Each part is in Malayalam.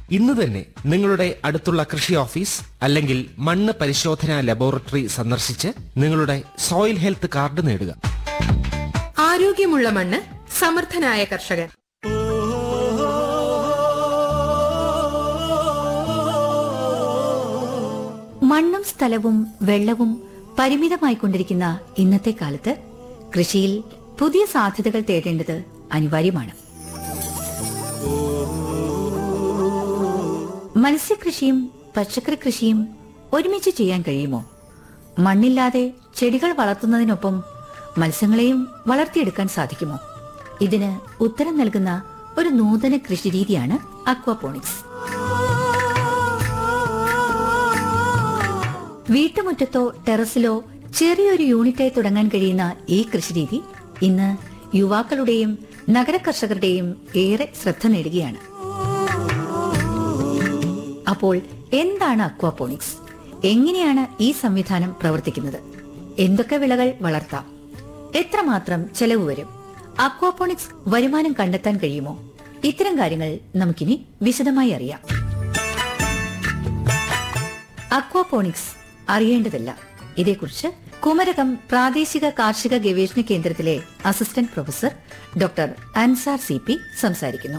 ഇന്ന് തന്നെ നിങ്ങളുടെ അടുത്തുള്ള കൃഷി ഓഫീസ് അല്ലെങ്കിൽ മണ്ണ് പരിശോധനാ ലബോറട്ടറി സന്ദർശിച്ച് നിങ്ങളുടെ സോയിൽ ഹെൽത്ത് കാർഡ് നേടുക ആരോഗ്യമുള്ള മണ്ണ് സമർത്ഥനായ കർഷകൻ മണ്ണും സ്ഥലവും വെള്ളവും പരിമിതമായിക്കൊണ്ടിരിക്കുന്ന ഇന്നത്തെ കാലത്ത് കൃഷിയിൽ പുതിയ സാധ്യതകൾ തേടേണ്ടത് അനിവാര്യമാണ് മത്സ്യകൃഷിയും പച്ചക്കറി കൃഷിയും ഒരുമിച്ച് ചെയ്യാൻ കഴിയുമോ മണ്ണില്ലാതെ ചെടികൾ വളർത്തുന്നതിനൊപ്പം മത്സ്യങ്ങളെയും വളർത്തിയെടുക്കാൻ സാധിക്കുമോ ഇതിന് ഉത്തരം നൽകുന്ന ഒരു നൂതന കൃഷിരീതിയാണ് അക്വാപോണിക്സ് വീട്ടുമുറ്റത്തോ ടെറസിലോ ചെറിയൊരു യൂണിറ്റായി തുടങ്ങാൻ കഴിയുന്ന ഈ കൃഷിരീതി ഇന്ന് യുവാക്കളുടെയും നഗര കർഷകരുടെയും ഏറെ ശ്രദ്ധ നേടുകയാണ് അപ്പോൾ എന്താണ് അക്വാപോണിക്സ് എങ്ങനെയാണ് ഈ സംവിധാനം പ്രവർത്തിക്കുന്നത് എന്തൊക്കെ വിളകൾ വളർത്താം എത്രമാത്രം ചെലവ് വരും അക്വാപോണിക്സ് വരുമാനം കണ്ടെത്താൻ കഴിയുമോ ഇത്തരം കാര്യങ്ങൾ നമുക്കിനി വിശദമായി അറിയാം അക്വാപോണിക്സ് അറിയേണ്ടതില്ല ഇതേക്കുറിച്ച് കുമരകം പ്രാദേശിക കാർഷിക ഗവേഷണ കേന്ദ്രത്തിലെ assistant professor doctor Ansar C P സംസാരിക്കുന്നു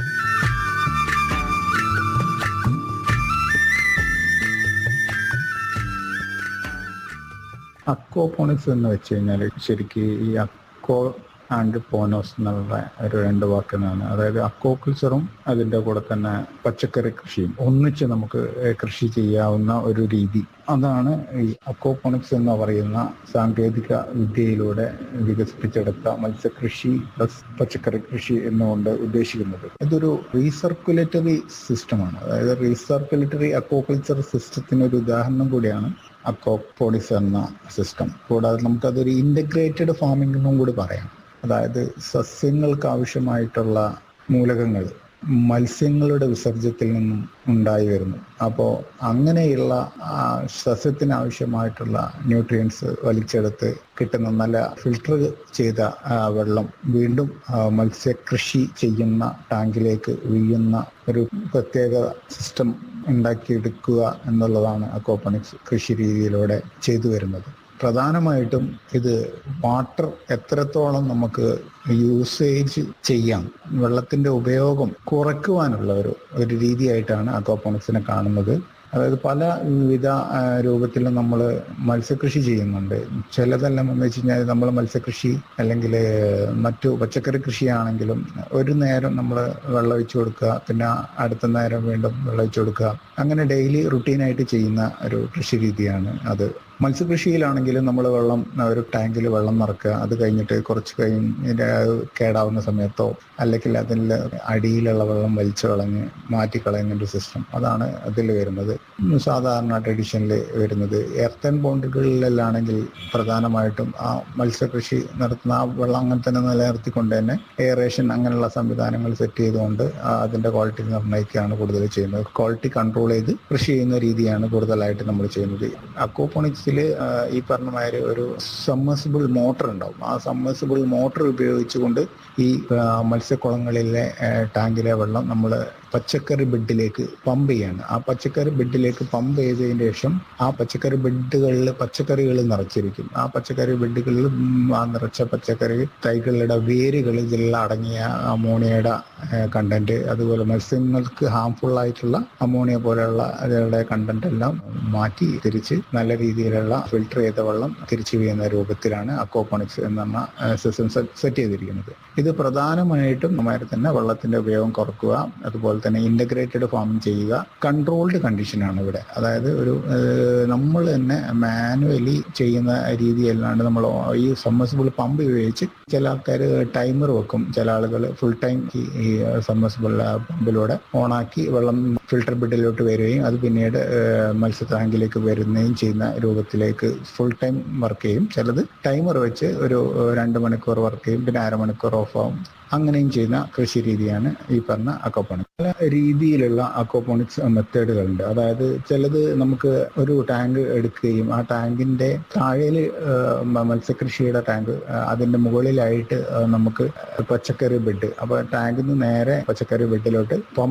അക്വാപോണിക്സ് എന്ന് വെച്ച് കഴിഞ്ഞാൽ ശരിക്ക് ഈ അക്വോ ആൻഡ് പോനോസ് എന്നുള്ള ഒരു രണ്ട് വാക്കുന്നതാണ് അതായത് അക്വാകൾച്ചറും അതിൻ്റെ കൂടെ തന്നെ പച്ചക്കറി കൃഷിയും ഒന്നിച്ച് നമുക്ക് കൃഷി ചെയ്യാവുന്ന ഒരു രീതി അതാണ് ഈ അക്വാപോണിക്സ് എന്ന് പറയുന്ന സാങ്കേതിക വിദ്യയിലൂടെ വികസിപ്പിച്ചെടുത്ത മത്സ്യകൃഷി പ്ലസ് പച്ചക്കറി കൃഷി എന്നുകൊണ്ട് ഉദ്ദേശിക്കുന്നത് ഇതൊരു റീസർക്കുലേറ്ററി സിസ്റ്റമാണ് അതായത് റീസർക്കുലേറ്ററി അക്വാകൾച്ചർ സിസ്റ്റത്തിന് ഒരു ഉദാഹരണം കൂടിയാണ് അക്വാപോണിക്സ് എന്ന സിസ്റ്റം കൂടാതെ നമുക്കതൊരു ഇൻ്റഗ്രേറ്റഡ് ഫാമിംഗ് എന്നും കൂടി പറയാം അതായത് സസ്യങ്ങൾക്ക് ആവശ്യമായിട്ടുള്ള മൂലകങ്ങൾ മത്സ്യങ്ങളുടെ വിസർജ്യത്തിൽ നിന്നും ഉണ്ടായി വരുന്നു അപ്പോൾ അങ്ങനെയുള്ള ആ, സസ്യത്തിന് ആവശ്യമായിട്ടുള്ള ന്യൂട്രിയൻസ് വലിച്ചെടുത്ത് കിട്ടുന്ന നല്ല ഫിൽട്ടർ ചെയ്ത ആ, വെള്ളം വീണ്ടും ആ, മത്സ്യകൃഷി ചെയ്യുന്ന ടാങ്കിലേക്ക് വീഴുന്ന ഒരു പ്രത്യേക സിസ്റ്റം ഉണ്ടാക്കിയെടുക്കുക എന്നുള്ളതാണ് അക്വാപണിക്സ് കൃഷി രീതിയിലൂടെ ചെയ്തു വരുന്നത് പ്രധാനമായിട്ടും ഇത് വാട്ടർ എത്രത്തോളം നമുക്ക് യൂസേജ് ചെയ്യാം വെള്ളത്തിന്റെ ഉപയോഗം കുറയ്ക്കുവാനുള്ള ഒരു ഒരു രീതിയായിട്ടാണ് അക്വാപോണിക്സിനെ കാണുന്നത് അതായത് പല വിവിധ ആ, രൂപത്തിലും നമ്മൾ മത്സ്യകൃഷി ചെയ്യുന്നുണ്ട് ചിലതെല്ലാം എന്ന് വെച്ച് കഴിഞ്ഞാൽ നമ്മൾ മത്സ്യകൃഷി അല്ലെങ്കിൽ മറ്റു പച്ചക്കറി കൃഷിയാണെങ്കിലും ഒരു നേരം നമ്മൾ വെള്ളം ഒഴിച്ചു കൊടുക്കുക പിന്നെ അടുത്ത നേരം വീണ്ടും വെള്ളം ഒഴിച്ചു കൊടുക്കുക അങ്ങനെ ഡെയിലി റുട്ടീനായിട്ട് ചെയ്യുന്ന ഒരു കൃഷി രീതിയാണ് അത് മത്സ്യകൃഷിയിലാണെങ്കിലും നമ്മൾ വെള്ളം ഒരു ടാങ്കിൽ വെള്ളം നിറക്കുക അത് കഴിഞ്ഞിട്ട് കുറച്ച് കഴിഞ്ഞ് കേടാവുന്ന സമയത്തോ അല്ലെങ്കിൽ അതിൽ അടിയിലുള്ള വെള്ളം വലിച്ചു കളഞ്ഞ് മാറ്റി കളയുന്ന ഒരു സിസ്റ്റം അതാണ് അതിൽ വരുന്നത് സാധാരണ ട്രഡീഷനിൽ വരുന്നത് എർത്തൻ ബോണ്ടുകളിലാണെങ്കിൽ പ്രധാനമായിട്ടും ആ മത്സ്യകൃഷി നടത്തുന്ന ആ വെള്ളം അങ്ങനെ തന്നെ നിലനിർത്തിക്കൊണ്ട് തന്നെ എയറേഷൻ അങ്ങനെയുള്ള സംവിധാനങ്ങൾ സെറ്റ് ചെയ്തുകൊണ്ട് ആ അതിന്റെ ക്വാളിറ്റി നിർണ്ണയിക്കുകയാണ് കൂടുതൽ ചെയ്യുന്നത് ക്വാളിറ്റി കൺട്രോൾ ചെയ്ത് കൃഷി ചെയ്യുന്ന രീതിയാണ് കൂടുതലായിട്ട് നമ്മൾ ചെയ്യുന്നത് അക്വാപോണിക്സിൽ ഈ പറഞ്ഞ മാതിരി ഒരു സമ്മേഴ്സിബിൾ മോട്ടർ ഉണ്ടാവും ആ സമ്മേഴ്സിബിൾ മോട്ടർ ഉപയോഗിച്ചുകൊണ്ട് ഈ ആ, മത്സ്യക്കുളങ്ങളിലെ ആ, ടാങ്കിലെ വെള്ളം നമ്മൾ പച്ചക്കറി ബെഡിലേക്ക് പമ്പ് ചെയ്യാണ് ആ പച്ചക്കറി ബെഡിലേക്ക് പമ്പ് ചെയ്തതിന് ശേഷം ആ പച്ചക്കറി ബെഡുകളിൽ പച്ചക്കറികൾ നിറച്ചിരിക്കും ആ പച്ചക്കറി ബെഡുകളിൽ ഉം, ആ നിറച്ച പച്ചക്കറി തൈകളുടെ വേരുകൾ ഇതിൽ അടങ്ങിയ അമോണിയയുടെ കണ്ടന്റ് അതുപോലെ മത്സ്യങ്ങൾക്ക് ഹാംഫുൾ ആയിട്ടുള്ള അമോണിയ പോലെയുള്ള അതിയുടെ കണ്ടന്റ് എല്ലാം മാറ്റി തിരിച്ച് നല്ല രീതിയിലുള്ള ഫിൽട്ടർ ചെയ്ത വെള്ളം തിരിച്ചു വീഴുന്ന രൂപത്തിലാണ് അക്വാപോണിക്സ് എന്ന സിസ്റ്റം സെറ്റ് ചെയ്തിരിക്കുന്നത് ഇത് പ്രധാനമായിട്ടും നമ്മുടെ തന്നെ വെള്ളത്തിന്റെ ഉപയോഗം കുറക്കുക അതുപോലെ തന്നെ ഇന്റഗ്രേറ്റഡ് ഫാമിംഗ് ചെയ്യുക കൺട്രോൾഡ് കണ്ടീഷനാണ് ഇവിടെ അതായത് ഒരു ഏഹ്, നമ്മൾ തന്നെ മാനുവലി ചെയ്യുന്ന രീതി അല്ലാണ്ട് നമ്മൾ ഈ സമ്മർസിബിൾ പമ്പ് ഉപയോഗിച്ച് ചില ആൾക്കാർ ടൈമർ വെക്കും ചില ആളുകൾ ഫുൾ ടൈം ഈ സമ്മർസിബിൾ പമ്പിലൂടെ ഓണാക്കി വെള്ളം ഫിൽട്ടർ ബെഡിലോട്ട് വരികയും അത് പിന്നീട് ഏഹ്, മത്സ്യ ടാങ്കിലേക്ക് വരുന്നതും ചെയ്യുന്ന രൂപത്തിലേക്ക് ഫുൾ ടൈം വർക്ക് ചെയ്യും ചിലത് ടൈമർ വെച്ച് ഒരു ഏഹ്, രണ്ട് മണിക്കൂർ വർക്ക് ചെയ്യും പിന്നെ അരമണിക്കൂർ ഓഫ് ആവും അങ്ങനെയും ചെയ്യുന്ന കൃഷി രീതിയാണ് ഈ പറഞ്ഞ അക്വാപോണിക്സ് പല രീതിയിലുള്ള അക്വാപോണിക്സ് മെത്തേഡുകളുണ്ട് അതായത് ചിലത് നമുക്ക് ഒരു ടാങ്ക് എടുക്കുകയും ആ ടാങ്കിന്റെ താഴേല് ഏഹ്, മത്സ്യകൃഷിയുടെ ടാങ്ക് ഏഹ്, അതിന്റെ മുകളിലായിട്ട് ഏഹ്, നമുക്ക് പച്ചക്കറി ബെഡ് അപ്പൊ ടാങ്കിൽ നിന്ന് നേരെ പച്ചക്കറി ബെഡിലോട്ട് പമ്പ്